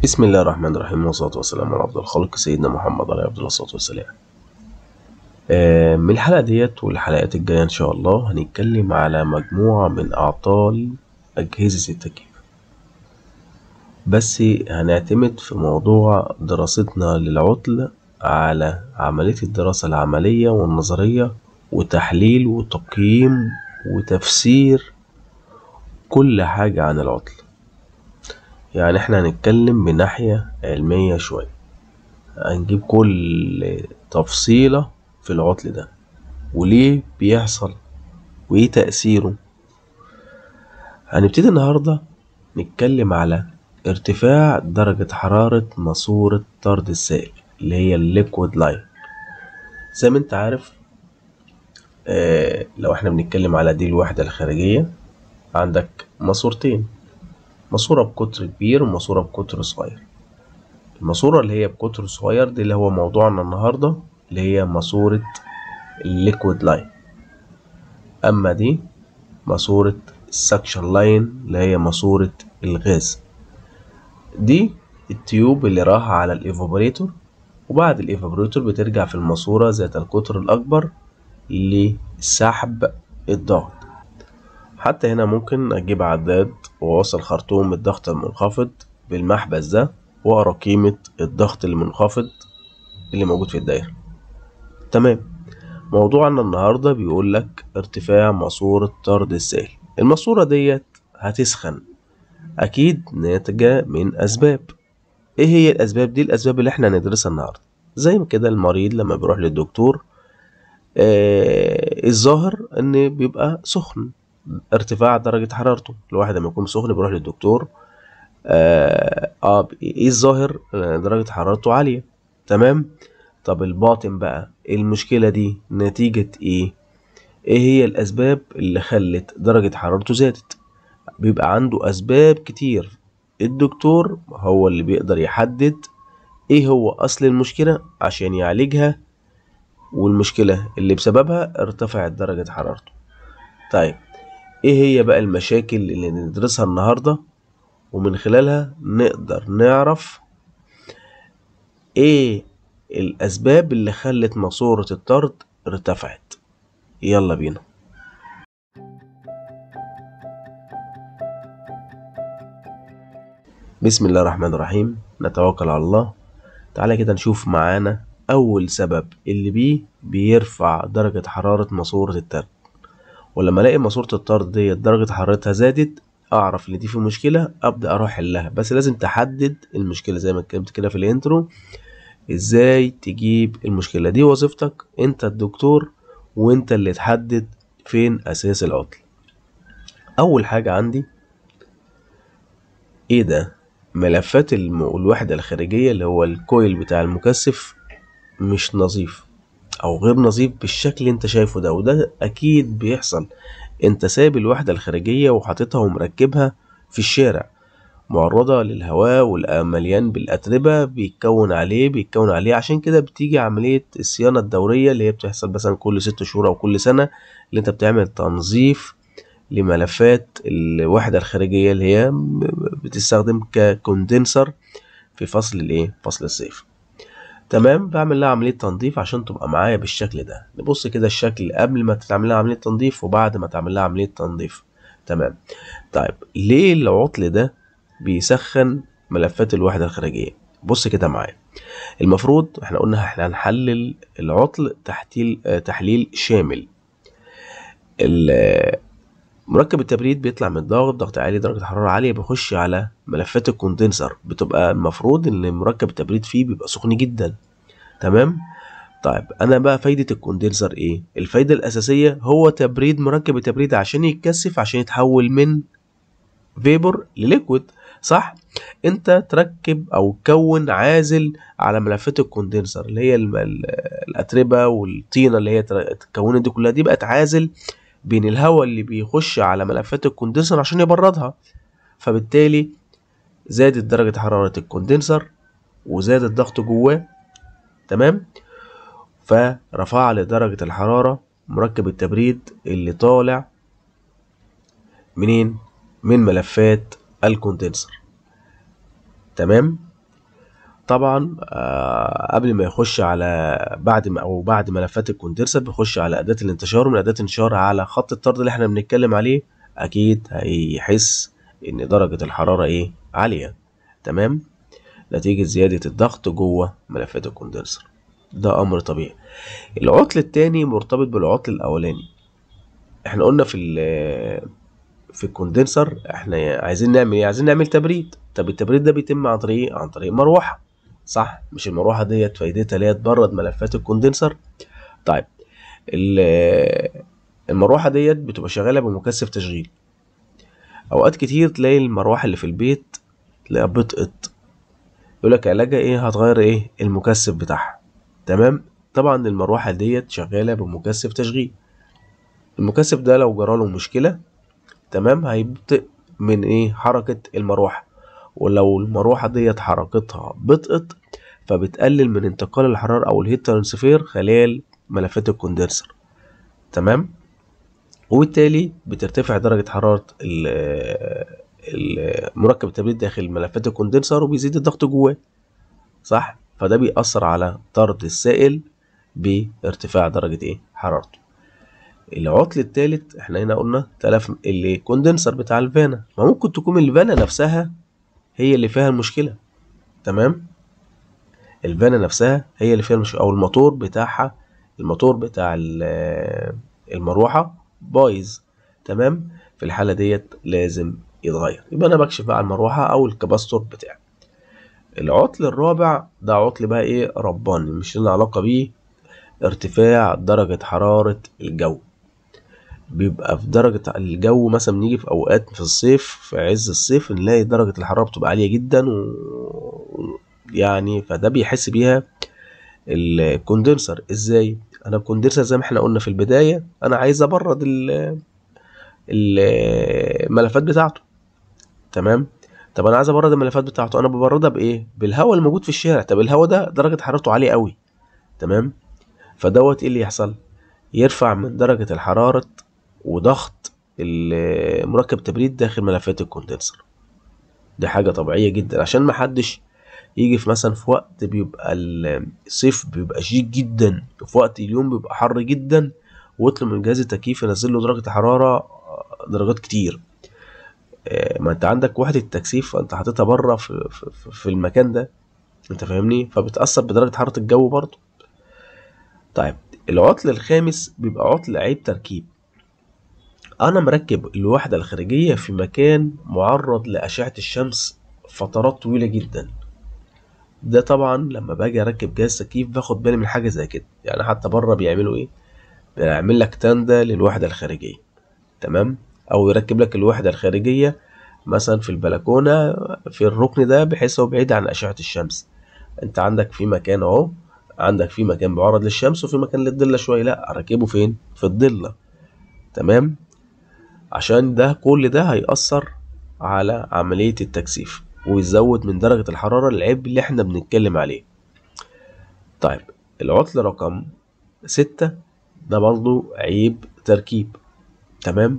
بسم الله الرحمن الرحيم والصلاة والسلام على أفضل الخلق سيدنا محمد عليه أفضل الصلاة والسلام آه، من الحلقة ديت والحلقات الجاية إن شاء الله هنتكلم على مجموعة من أعطال أجهزة التكييف بس هنعتمد في موضوع دراستنا للعطل على عملية الدراسة العملية والنظرية وتحليل وتقييم وتفسير كل حاجة عن العطل يعني احنا هنتكلم بناحية علمية شوية هنجيب كل تفصيلة في العطل ده وليه بيحصل وايه تأثيره هنبتدي النهاردة نتكلم على ارتفاع درجة حرارة ماسورة طرد السائل اللي هي الليكويد لاين زي ما انت عارف اه لو احنا بنتكلم على دي الوحدة الخارجية عندك ماسورتين ماسورة بقطر كبير وماسورة بقطر صغير الماسورة اللي هي بقطر صغير دي اللي هو موضوعنا النهاردة اللي هي ماسورة الليكويد لاين أما دي ماسورة السكشن لاين اللي هي ماسورة الغاز دي التيوب اللي راح على الإيفابوريتور وبعد الإيفابوريتور بترجع في الماسورة ذات القطر الأكبر لسحب الضغط حتى هنا ممكن أجيب عداد وأوصل خرطوم الضغط المنخفض بالمحبس ده وأقرا قيمة الضغط المنخفض اللي موجود في الدايرة تمام موضوعنا النهاردة بيقول لك ارتفاع ماسورة طرد السائل الماسورة ديت هتسخن أكيد ناتجة من أسباب إيه هي الأسباب دي الأسباب اللي إحنا هندرسها النهاردة زي ما كده المريض لما بيروح للدكتور آه الظاهر إن بيبقى سخن ارتفاع درجة حرارته الواحد لما يكون سخن بيروح للدكتور آه, آه ايه الظاهر درجة حرارته عالية تمام طب الباطن بقى المشكلة دي نتيجة ايه ايه هي الاسباب اللي خلت درجة حرارته زادت بيبقى عنده اسباب كتير الدكتور هو اللي بيقدر يحدد ايه هو اصل المشكلة عشان يعالجها والمشكلة اللي بسببها ارتفعت درجة حرارته طيب ايه هي بقى المشاكل اللي ندرسها النهاردة ومن خلالها نقدر نعرف ايه الاسباب اللي خلت ماسورة الطرد ارتفعت يلا بينا بسم الله الرحمن الرحيم نتوكل على الله تعالى كده نشوف معانا اول سبب اللي بيه بيرفع درجة حرارة ماسورة الطرد ولما الاقي ماسورة الطرد ديت درجة حرارتها زادت اعرف ان دي في مشكلة ابدا اروح احلها بس لازم تحدد المشكلة زي ما اتكلمت كده في الانترو ازاي تجيب المشكلة دي وظيفتك انت الدكتور وانت اللي تحدد فين اساس العطل اول حاجة عندي ايه ده ملفات الوحدة الخارجية اللي هو الكويل بتاع المكثف مش نظيف او غير نظيف بالشكل اللي انت شايفه ده وده اكيد بيحصل انت سايب الوحدة الخارجية وحاططها ومركبها في الشارع معرضة للهواء والمليان بالأتربة بيتكون عليه بيتكون عليه عشان كده بتيجي عملية الصيانة الدورية اللي هي بتحصل مثلا كل ست شهور أو كل سنة اللي انت بتعمل تنظيف لملفات الوحدة الخارجية اللي هي بتستخدم ككوندنسر في فصل الايه فصل الصيف تمام بعمل لها عمليه تنظيف عشان تبقى معايا بالشكل ده نبص كده الشكل قبل ما تعمل لها عمليه تنظيف وبعد ما تعمل لها عمليه تنظيف تمام طيب ليه العطل ده بيسخن ملفات الوحده الخارجيه بص كده معايا المفروض احنا قلنا احنا هنحلل العطل تحليل تحليل شامل مركب التبريد بيطلع من الضغط ضغط عالي درجة حرارة عالية بيخش على ملفات الكوندنسر بتبقى المفروض ان مركب التبريد فيه بيبقى سخن جدا تمام طيب انا بقى فايدة الكوندنسر ايه الفايدة الاساسية هو تبريد مركب التبريد عشان يتكثف عشان يتحول من فيبر لليكويد صح انت تركب او تكون عازل على ملفات الكوندنسر اللي هي الاتربة والطينة اللي هي اتكونت دي كلها دي بقت عازل بين الهواء اللي بيخش على ملفات الكوندنسر عشان يبردها فبالتالي زادت درجة حرارة الكوندنسر وزاد الضغط جواه تمام فرفع لي درجة الحرارة مركب التبريد اللي طالع منين من ملفات الكوندنسر تمام طبعا آه، قبل ما يخش على بعد ما او بعد ملفات الكوندنسر بيخش على اداه الانتشار ومن اداه الانتشار على خط الطرد اللي احنا بنتكلم عليه اكيد هيحس ان درجه الحراره ايه عاليه تمام نتيجه زياده الضغط جوه ملفات الكوندنسر ده امر طبيعي العطل التاني مرتبط بالعطل الاولاني احنا قلنا في ال- في الكوندنسر احنا عايزين نعمل ايه عايزين نعمل تبريد طب التبريد ده بيتم عن طريق عن طريق مروحه صح مش المروحه ديت فايدتها اللي هي تبرد ملفات الكوندنسر طيب ال- المروحه ديت بتبقى شغاله بمكثف تشغيل اوقات كتير تلاقي المروحه اللي في البيت تلاقيها بطئت يقول لك علاجها ايه هتغير ايه المكثف بتاعها تمام طبعا المروحه ديت شغاله بمكثف تشغيل المكثف ده لو جراله مشكله تمام هيبطئ من ايه حركه المروحه ولو المروحه ديت حركتها بطئت فبتقلل من انتقال الحراره او الهيت ترانسفير خلال ملفات الكوندنسر تمام وبالتالي بترتفع درجه حراره ال- ال- مركب التبريد داخل ملفات الكوندنسر وبيزيد الضغط جواه صح فده بيأثر على طرد السائل بارتفاع درجة ايه حرارته العطل التالت احنا هنا قلنا تلف الكوندنسر بتاع الفانا ما ممكن تكون الفانا نفسها هي اللي فيها المشكلة تمام الفانا نفسها هي اللي فيها المشكلة او الموتور بتاعها الموتور بتاع ال- المروحة بايظ تمام في الحالة ديت لازم يتغير يبقى انا بكشف بقى على المروحة او الكباستور بتاعي العطل الرابع ده عطل بقى ايه رباني مش لنا علاقة بيه ارتفاع درجة حرارة الجو بيبقى في درجة الجو مثلا بنيجي في أوقات في الصيف في عز الصيف نلاقي درجة الحرارة بتبقى عالية جدا و يعني فده بيحس بيها الكوندنسر ازاي انا الكوندنسر زي ما احنا قلنا في البداية انا عايز ابرد ال- الملفات بتاعته تمام طب انا عايز ابرد الملفات بتاعته انا ببردها بايه بالهواء الموجود في الشارع طب الهواء ده درجة حرارته عالية قوي تمام فدوت ايه اللي يحصل يرفع من درجة الحرارة وضغط ال- مركب التبريد داخل ملفات الكوندنسر دي حاجة طبيعية جدا عشان محدش يجي في مثلا في وقت بيبقى ال- الصيف بيبقى شديد جدا وفي وقت اليوم بيبقى حر جدا ويطلب من جهاز التكييف ينزل له درجة الحرارة آه، درجات كتير آه، ما انت عندك وحدة تكثيف انت حاططها بره في, في, في- في المكان ده انت فاهمني فبتأثر بدرجة حرارة الجو برضه طيب العطل الخامس بيبقى عطل عيب تركيب انا مركب الوحدة الخارجية في مكان معرض لأشعة الشمس فترات طويلة جدا ده طبعا لما باجي اركب جهاز تكييف باخد بالي من حاجة زي كده يعني حتى بره بيعملوا ايه بيعمل لك تندة للوحدة الخارجية تمام او يركب لك الوحدة الخارجية مثلا في البلكونة في الركن ده بحيث هو بعيد عن أشعة الشمس انت عندك في مكان اهو عندك في مكان بيعرض للشمس وفي مكان للضلة شوية لا اركبه فين في الضلة تمام عشان ده كل ده هيأثر على عملية التكثيف ويزود من درجة الحرارة العيب اللي احنا بنتكلم عليه طيب العطل رقم ستة ده برضو عيب تركيب تمام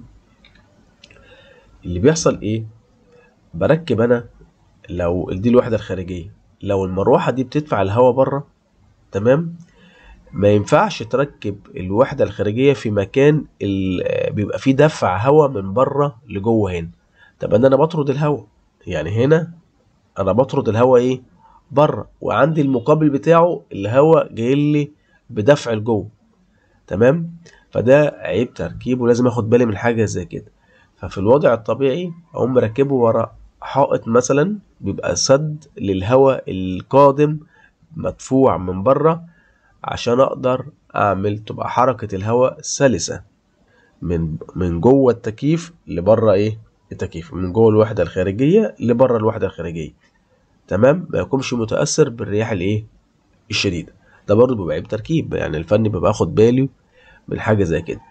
اللي بيحصل ايه بركب انا لو دي الوحدة الخارجية لو المروحة دي بتدفع الهواء بره تمام ما ينفعش تركب الوحدة الخارجية في مكان ال- بيبقى فيه دفع هواء من بره لجوه هنا طب انا انا بطرد الهواء يعني هنا انا بطرد الهواء ايه بره وعندي المقابل بتاعه الهواء جاي لي بدفع لجوه تمام فده عيب تركيب ولازم اخد بالي من حاجه زي كده ففي الوضع الطبيعي اقوم مركبه ورا حائط مثلا بيبقى سد للهواء القادم مدفوع من بره عشان اقدر اعمل تبقى حركه الهواء سلسه من من جوه التكييف لبره ايه التكييف من جوه الوحده الخارجيه لبره الوحده الخارجيه تمام ما يكونش متاثر بالرياح الايه الشديده ده برضه بيبقى عيب تركيب يعني الفني بيبقى اخد بالي من حاجه زي كده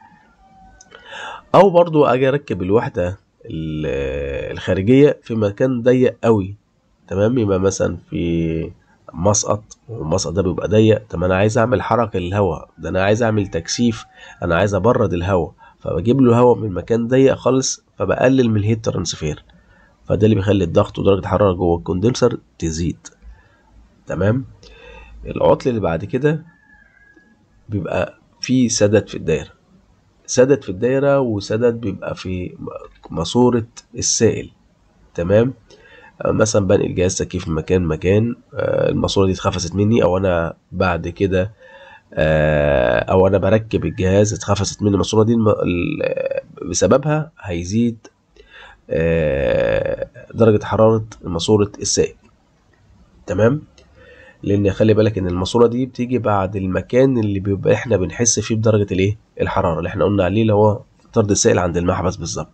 او برضه اجي اركب الوحده ال- الخارجيه في مكان ضيق قوي تمام يبقى مثلا في مسقط والمسقط ده بيبقى ضيق طب انا عايز اعمل حركه للهواء ده انا عايز اعمل تكثيف انا عايز ابرد الهواء فبجيب له هواء من مكان ضيق خالص فبقلل من الهيت ترانسفير فده اللي بيخلي الضغط ودرجه الحراره جوه الكوندنسر تزيد تمام العطل اللي بعد كده بيبقى في سدد في الدايرة سدد في الدايرة وسدد بيبقى في ماسورة السائل تمام مثلا بنقل جهاز تكييف من مكان مكان آه، الماسورة دي اتخفست مني او انا بعد كده آه، او انا بركب الجهاز اتخفست مني الماسورة دي الم- ال- بسببها هيزيد آه، درجة حرارة ماسورة السائل تمام لان خلي بالك ان الماسوره دي بتيجي بعد المكان اللي بيبقى احنا بنحس فيه بدرجه الايه الحراره اللي احنا قلنا عليه اللي هو طرد السائل عند المحبس بالظبط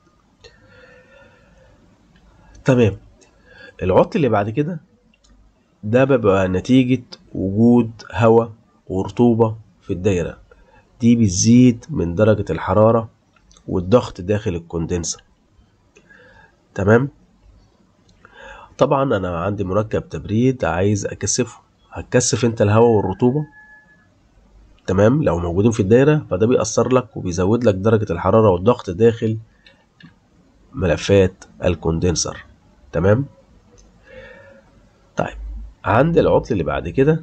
تمام العطل اللي بعد كده ده بيبقى نتيجة وجود هواء ورطوبة في الدايرة دي بتزيد من درجة الحرارة والضغط داخل الكوندنسر تمام طبعا انا عندي مركب تبريد عايز اكثفه هتكثف انت الهواء والرطوبة تمام لو موجودين في الدايرة فده بيأثر لك وبيزود لك درجة الحرارة والضغط داخل ملفات الكوندنسر تمام طيب عند العطل اللي بعد كده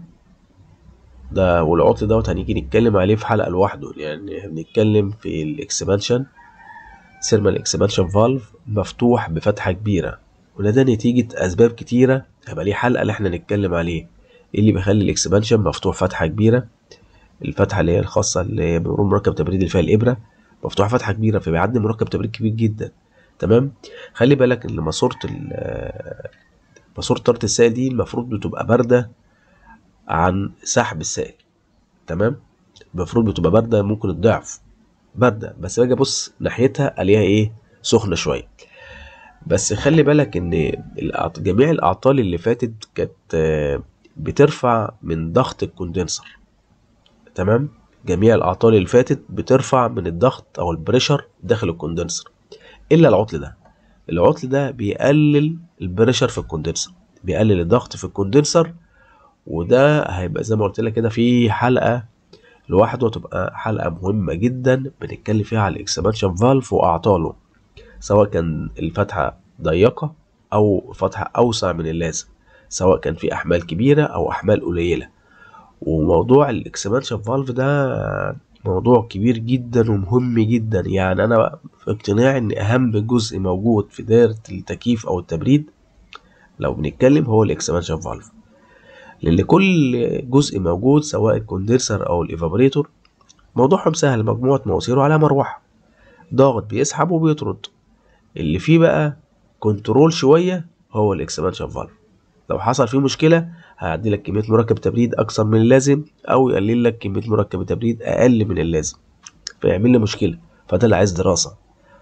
ده والعطل دوت هنيجي نتكلم عليه في حلقة لوحده يعني بنتكلم في الاكسبانشن سيرمال اكسبانشن فالف مفتوح بفتحة كبيرة وده ده نتيجة أسباب كتيرة هيبقى ليه حلقة اللي احنا نتكلم عليه ايه اللي بيخلي الاكسبانشن مفتوح فتحة كبيرة الفتحة اللي هي الخاصة اللي هي بنقول مركب تبريد اللي فيها الإبرة مفتوحة فتحة كبيرة فبيعدي مركب تبريد كبير جدا تمام خلي بالك ان ماسورة ال- ماسورة طرد السائل دي المفروض بتبقى باردة عن سحب السائل تمام المفروض بتبقى باردة ممكن الضعف باردة بس باجي ابص ناحيتها الاقيها ايه سخنة شوية بس خلي بالك ان الأعط- جميع الاعطال اللي فاتت كانت آه، بترفع من ضغط الكوندنسر تمام جميع الاعطال اللي فاتت بترفع من الضغط او البريشر داخل الكوندنسر الا العطل ده العطل ده بيقلل البريشر في الكوندنسر بيقلل الضغط في الكوندنسر وده هيبقى زي ما قلت لك كده في حلقه لوحده تبقى حلقه مهمه جدا بنتكلم فيها على الاكسبانشن فالف واعطاله سواء كان الفتحه ضيقه او فتحه اوسع من اللازم سواء كان في احمال كبيره او احمال قليله وموضوع الاكسبانشن فالف ده موضوع كبير جدا ومهم جدا يعني انا في اقتناعي ان اهم جزء موجود في دايره التكييف او التبريد لو بنتكلم هو الاكسبانشن فالف لان كل جزء موجود سواء الكوندنسر او الايفابوريتور موضوعهم سهل مجموعه مواسير على مروحه ضاغط بيسحب وبيطرد اللي فيه بقى كنترول شويه هو الاكسبانشن فالف لو حصل فيه مشكله هيعدي لك كميه مركب تبريد اكثر من اللازم او يقلل لك كميه مركب تبريد اقل من اللازم فيعمل لي مشكله فده اللي عايز دراسه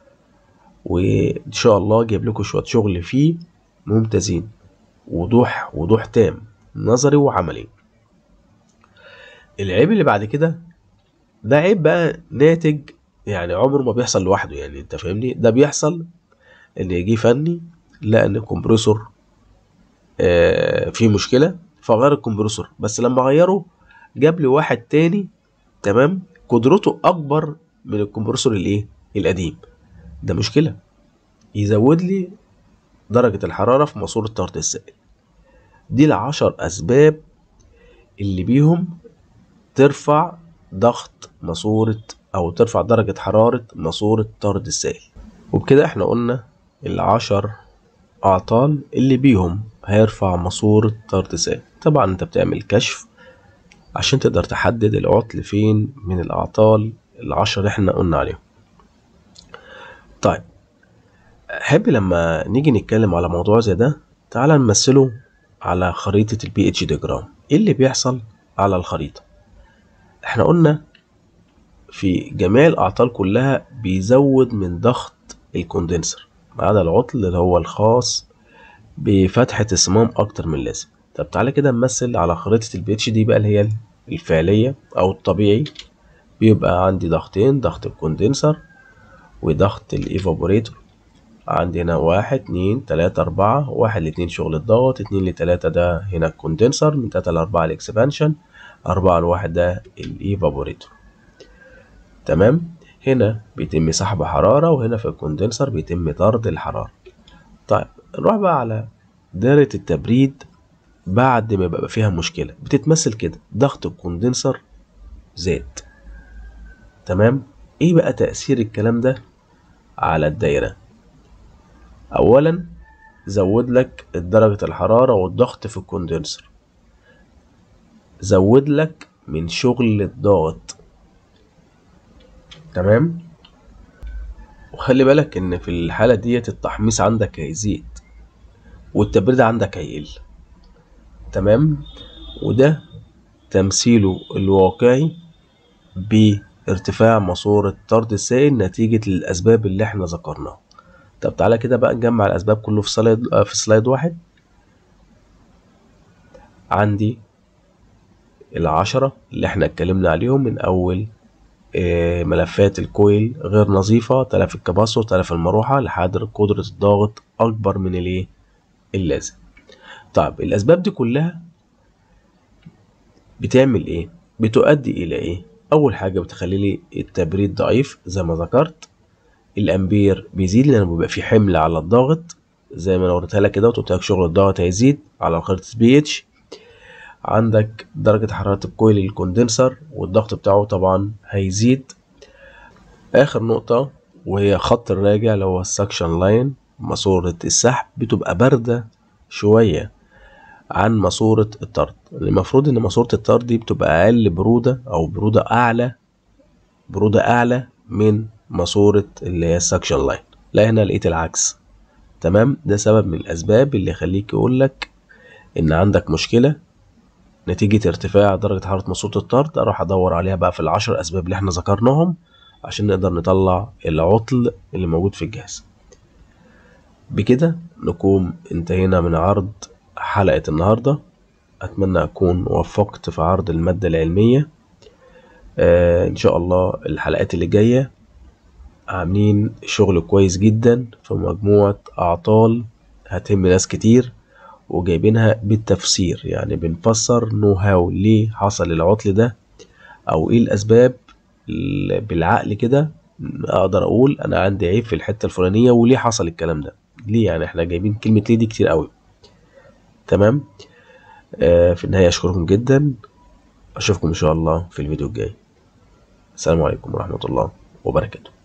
وان شاء الله جايب لكم شويه شغل فيه ممتازين وضوح وضوح تام نظري وعملي العيب اللي بعد كده ده عيب بقى ناتج يعني عمره ما بيحصل لوحده يعني انت فاهمني ده بيحصل ان يجي فني لقى ان الكمبريسور آه فيه مشكله فغير الكمبريسور بس لما غيره جاب لي واحد تاني تمام قدرته اكبر من الكمبريسور الايه القديم ده مشكله يزود لي درجه الحراره في ماسوره طرد السائل دي العشر اسباب اللي بيهم ترفع ضغط ماسورة او ترفع درجة حرارة ماسورة طرد السائل وبكده احنا قلنا العشر اعطال اللي بيهم هيرفع ماسورة طرد السائل طبعا انت بتعمل كشف عشان تقدر تحدد العطل فين من الاعطال العشر اللي احنا قلنا عليهم طيب احب لما نيجي نتكلم على موضوع زي ده تعال نمثله على خريطة البي اتش ديجرام ايه اللي بيحصل على الخريطة احنا قلنا في جميع الاعطال كلها بيزود من ضغط الكوندنسر ما عدا العطل اللي هو الخاص بفتحة الصمام اكتر من اللازم طب تعالى كده نمثل على خريطة البي اتش دي بقى اللي هي الفعلية او الطبيعي بيبقى عندي ضغطين ضغط الكوندنسر وضغط الايفابوريتور عندي هنا واحد اتنين تلاتة أربعة واحد لاتنين شغل الضغط اتنين لتلاتة ده هنا الكوندنسر من تلاتة لأربعة الإكسبانشن أربعة لواحد ده الإيفابوريتور تمام هنا بيتم سحب حرارة وهنا في الكوندنسر بيتم طرد الحرارة طيب نروح بقى على دايرة التبريد بعد ما يبقى فيها مشكلة بتتمثل كده ضغط الكوندنسر زاد تمام ايه بقى تأثير الكلام ده على الدايرة اولا زود لك درجة الحرارة والضغط في الكوندنسر زود لك من شغل الضغط تمام وخلي بالك ان في الحالة ديت التحميص عندك هيزيد والتبريد عندك هيقل تمام وده تمثيله الواقعي بارتفاع ماسورة طرد السائل نتيجة للأسباب اللي احنا ذكرناها طب تعالى كده بقى نجمع الأسباب كله في سلايد في سلايد واحد عندي العشرة اللي احنا اتكلمنا عليهم من أول آه، ملفات الكويل غير نظيفة تلف الكباسور تلف المروحة لحد قدرة الضغط أكبر من الايه اللازم طيب الأسباب دي كلها بتعمل ايه بتؤدي إلى ايه أول حاجة بتخلي لي التبريد ضعيف زي ما ذكرت الأمبير بيزيد لأن بيبقى في حمل على الضغط زي ما انا وريتها لك كده وقلت لك شغل الضغط هيزيد على خريطة بي اتش عندك درجة حرارة الكويل الكوندنسر والضغط بتاعه طبعا هيزيد آخر نقطة وهي خط الراجع اللي هو السكشن لاين ماسورة السحب بتبقى باردة شوية عن ماسورة الطرد المفروض إن ماسورة الطرد دي بتبقى أقل برودة أو برودة أعلى برودة أعلى من ماسورة اللي هي السكشن لاين لا هنا لقيت العكس تمام ده سبب من الأسباب اللي يخليك يقولك إن عندك مشكلة نتيجة ارتفاع درجة حرارة ماسورة الطرد أروح أدور عليها بقى في العشر أسباب اللي احنا ذكرناهم عشان نقدر نطلع العطل اللي موجود في الجهاز بكده نكون انتهينا من عرض حلقة النهاردة أتمنى أكون وفقت في عرض المادة العلمية آه إن شاء الله الحلقات اللي جاية عاملين شغل كويس جدا في مجموعة أعطال هتهم ناس كتير وجايبينها بالتفسير يعني بنفسر نو هاو ليه حصل العطل ده أو إيه الأسباب ال- بالعقل كده أقدر أقول أنا عندي عيب في الحتة الفلانية وليه حصل الكلام ده ليه يعني احنا جايبين كلمة ليه دي كتير قوي تمام آه في النهاية أشكركم جدا أشوفكم إن شاء الله في الفيديو الجاي السلام عليكم ورحمة الله وبركاته